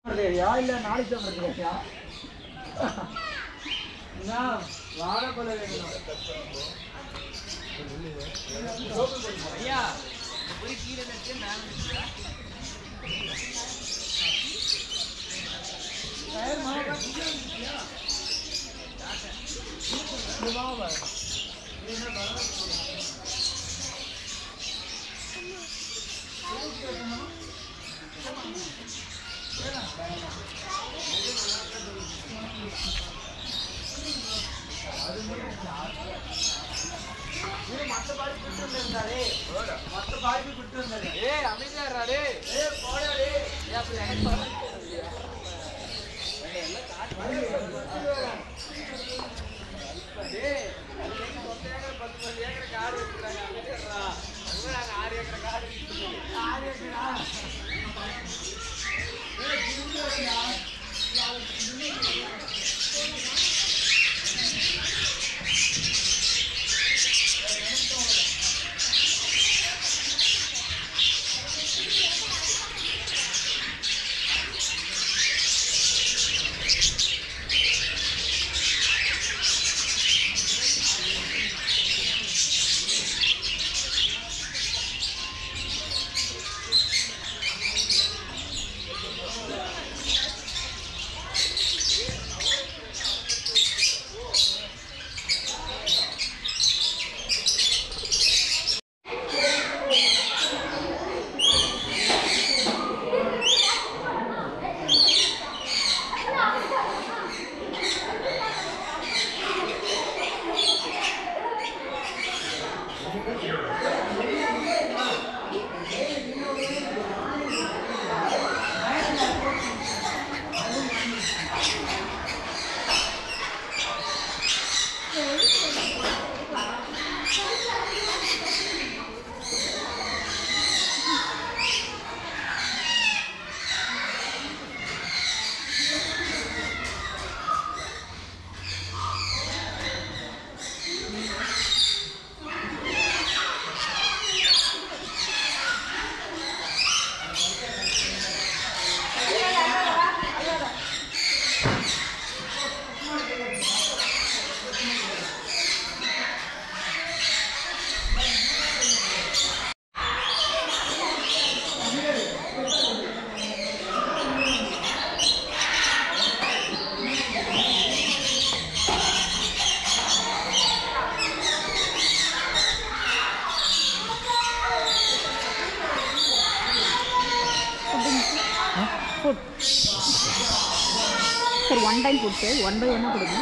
இல்லையா இல்ல நாளைக்கு சாப்பிடுறியா என்ன வாழைப்பழம் வேணும் ஐயா ஒரு கீழே நட்டு மேல நட்டுடா. டயர் மாவா? இது மாவா? இது என்ன பரவாயில்ல. இது மத்த பாடி விட்டு வந்திருந்தாரே மத்த பாடி விட்டு வந்தாரு ஏய் அமைதியா இருடா டேய் ஏ போடா டேய் ஏய், அப்படி எனக்கு பரவாயில்ல. டேய், அது எங்க சொந்த ஏக்கர், பத்து பத்து ஏக்கர் காடு வச்சிருக்காங்க. அமைதியா இருடா. உங்க நாங்க ஆறு ஏக்கர் காடு வச்சிருக்கோம். யார் இருக்கா ஃபுட் சரி one time foods one by ஒன்னாக கொடுங்க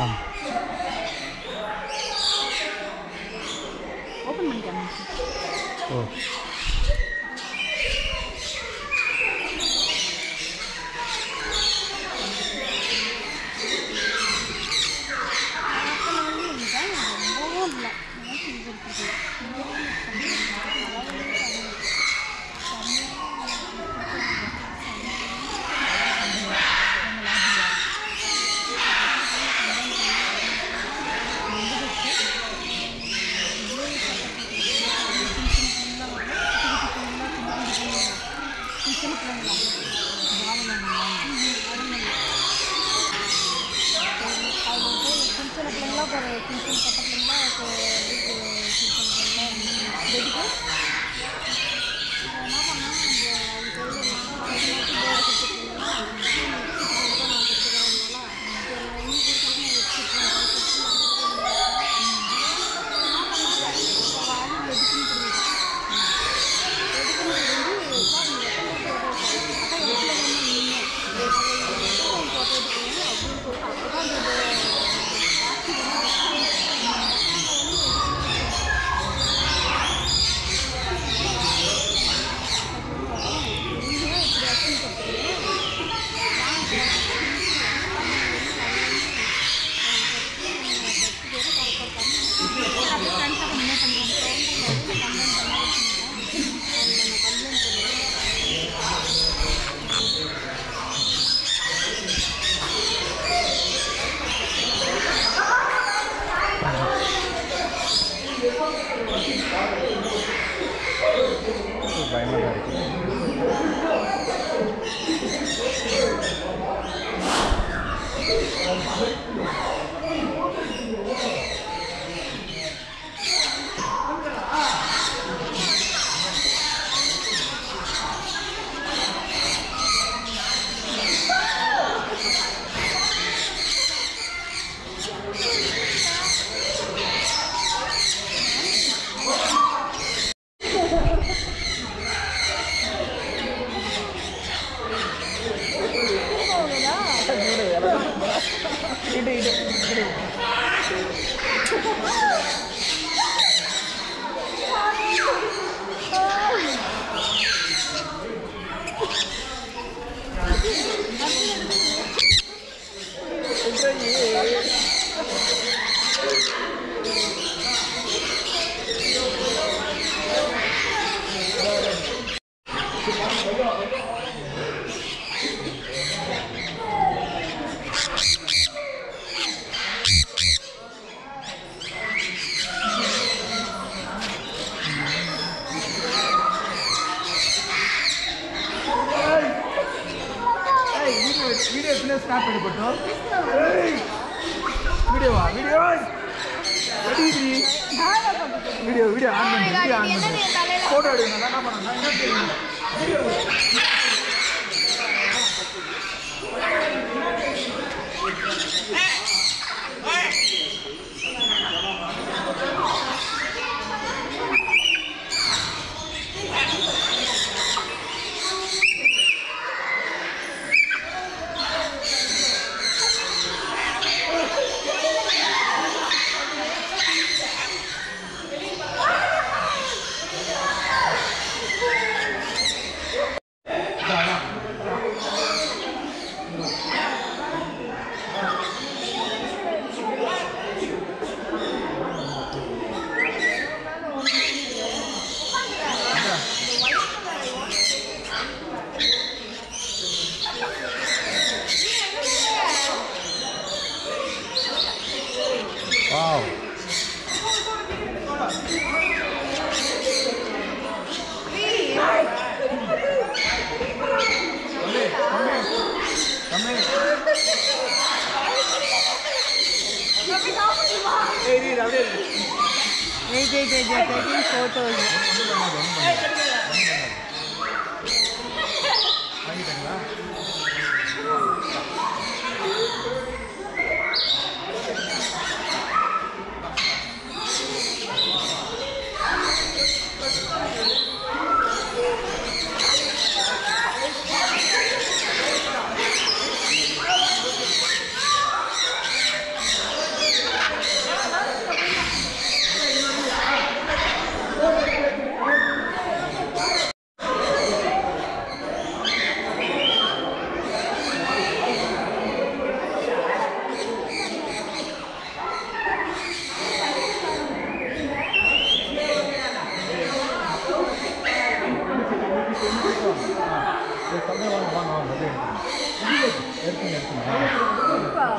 ஓப்பன் பண்ணிக்காங்க ஓ சின்ன பிள்ளைங்களா ஒரு டியூஷன் பட்ட பிள்ளைங்களா டியூஷன் பிள்ளைங்களா வெடிக்கு என்ன பண்ணால் அப்படின்னு சொல்லிட்டு இடு இடு இடு ஏய் வீடியோ வீடியோ எத்தனை ஸ்டார்ட் பண்ணி போட்டோம் வீடியோவா வீடியோ வீடியோ வீடியோ ஆன் பண்ணு வீடியோ ஆன் பண்ணு ஃபோட்டோ எடுங்க என்ன பண்ணணும் என்ன தெரியும் வீடியோ வாவ் தம்பி தம்பி தம்பி ஏய் இது அப்படியே இருக்கு Wait, wait, wait, they're taking photos. வாங்கிட்டீங்களா சந்தை வாங்க வாங்க வாங்க அப்படியே எடுத்துங்க எடுத்துங்க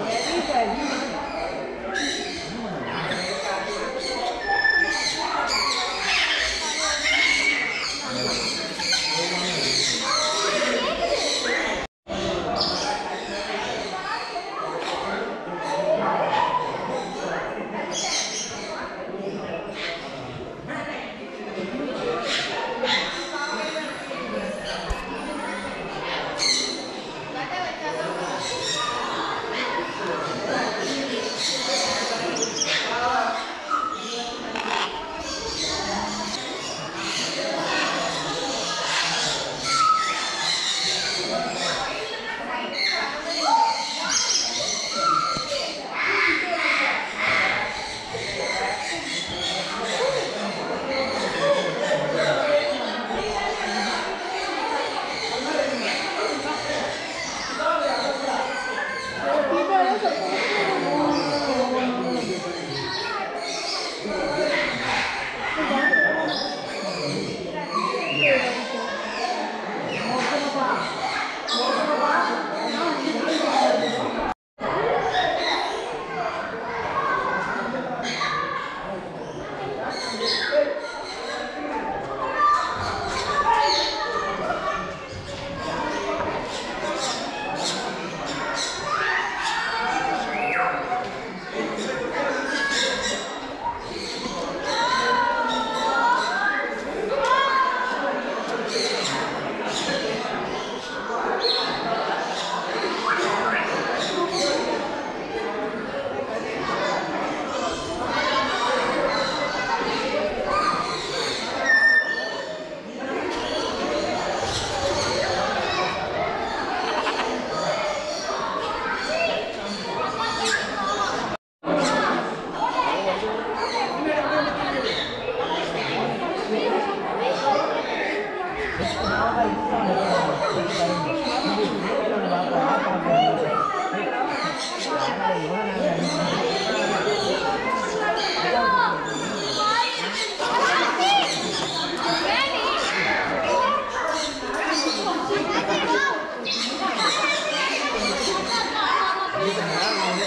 Wait,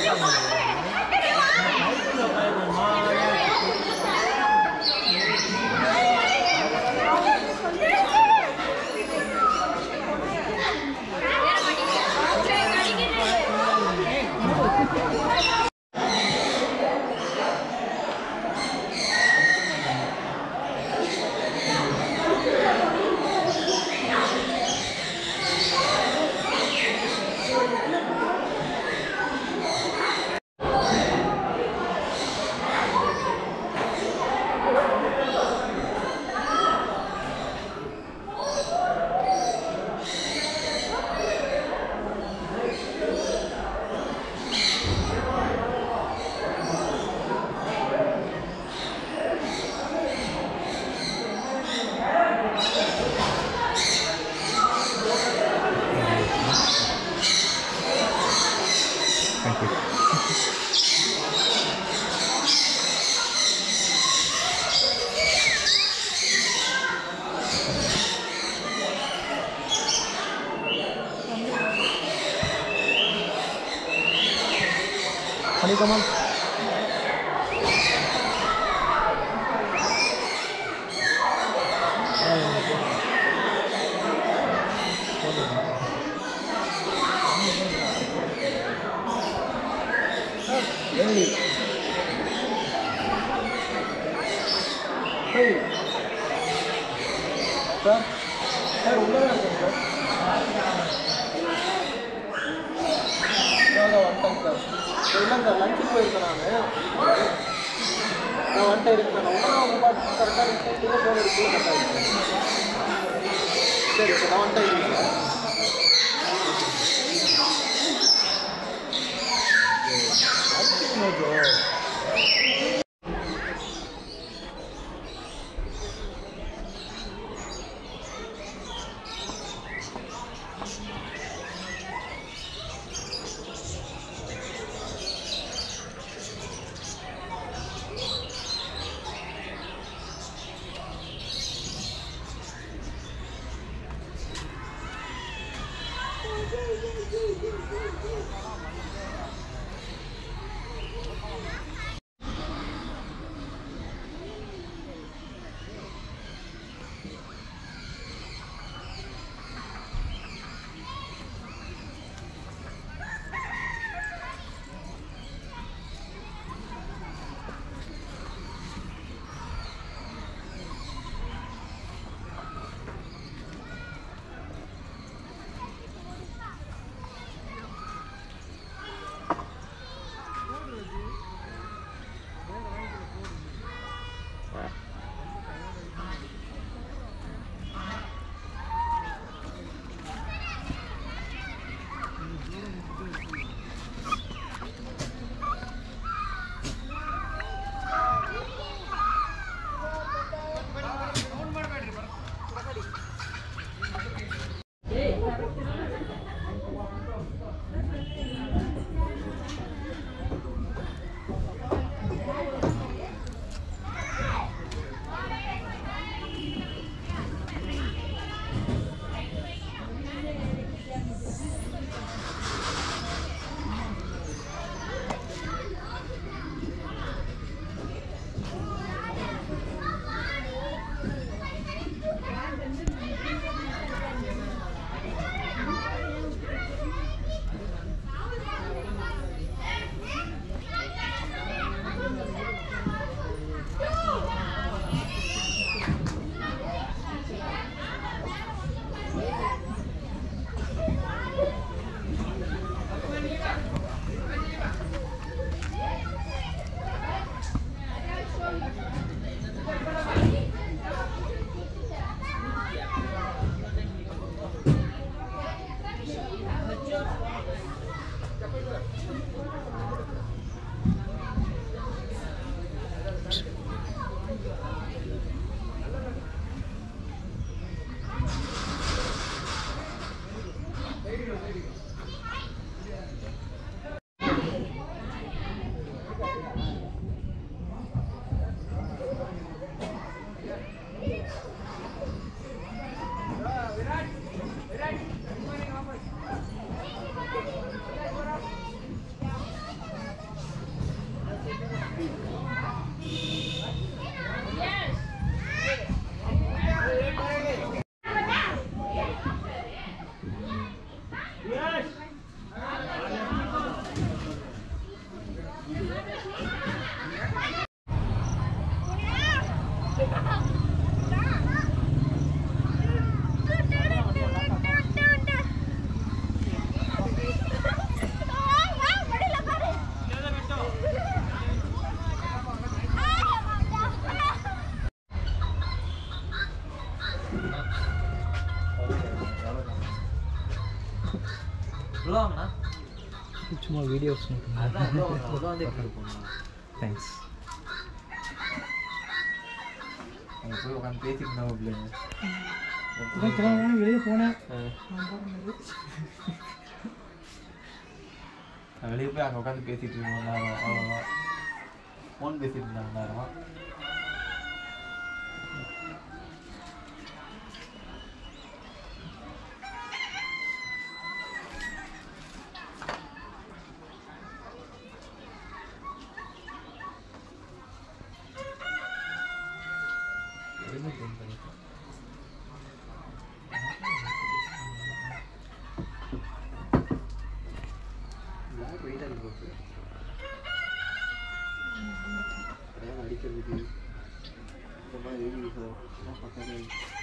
ஹனிகமல் சார் சார் உள்ளே இருக்கேன் சார் வந்துட்டேன் சார் இல்லை சார் லஞ்சுக்கு போயிருக்கேன் நான் நான் வந்துட்டேன் இருக்கேன் நான் உடனே அவங்க பார்த்து கரெக்டாக இருக்கேன் ஃபோன் எடுத்து கரெக்டாக சரி சார் நான் வந்துட்டேன் இருக்கேன் சார் உள்ள வாங்கண்ணா சும்மா வீடியோஸ் அதான் உள்ள வாங்க உள்ள வந்து எப்படி போகணும் தேங்க்ஸ் அங்கே போய் உட்காந்து பேசிட்டு இருந்தாங்க பிள்ளைங்க வெளியே போனேன் நான் வெளியே போய் அங்கே உட்காந்து பேசிட்டு இருந்தோம் நேரம் அவ்வளோதான் ஃபோன் பேசிட்டு இருந்தாங்க நேரம் எதுவுமே தெரியல. பிளாக் வெயிட்டாக இருக்கு போட்டு அடிக்கிறதுக்கு இந்த மாதிரி பக்கத்தில்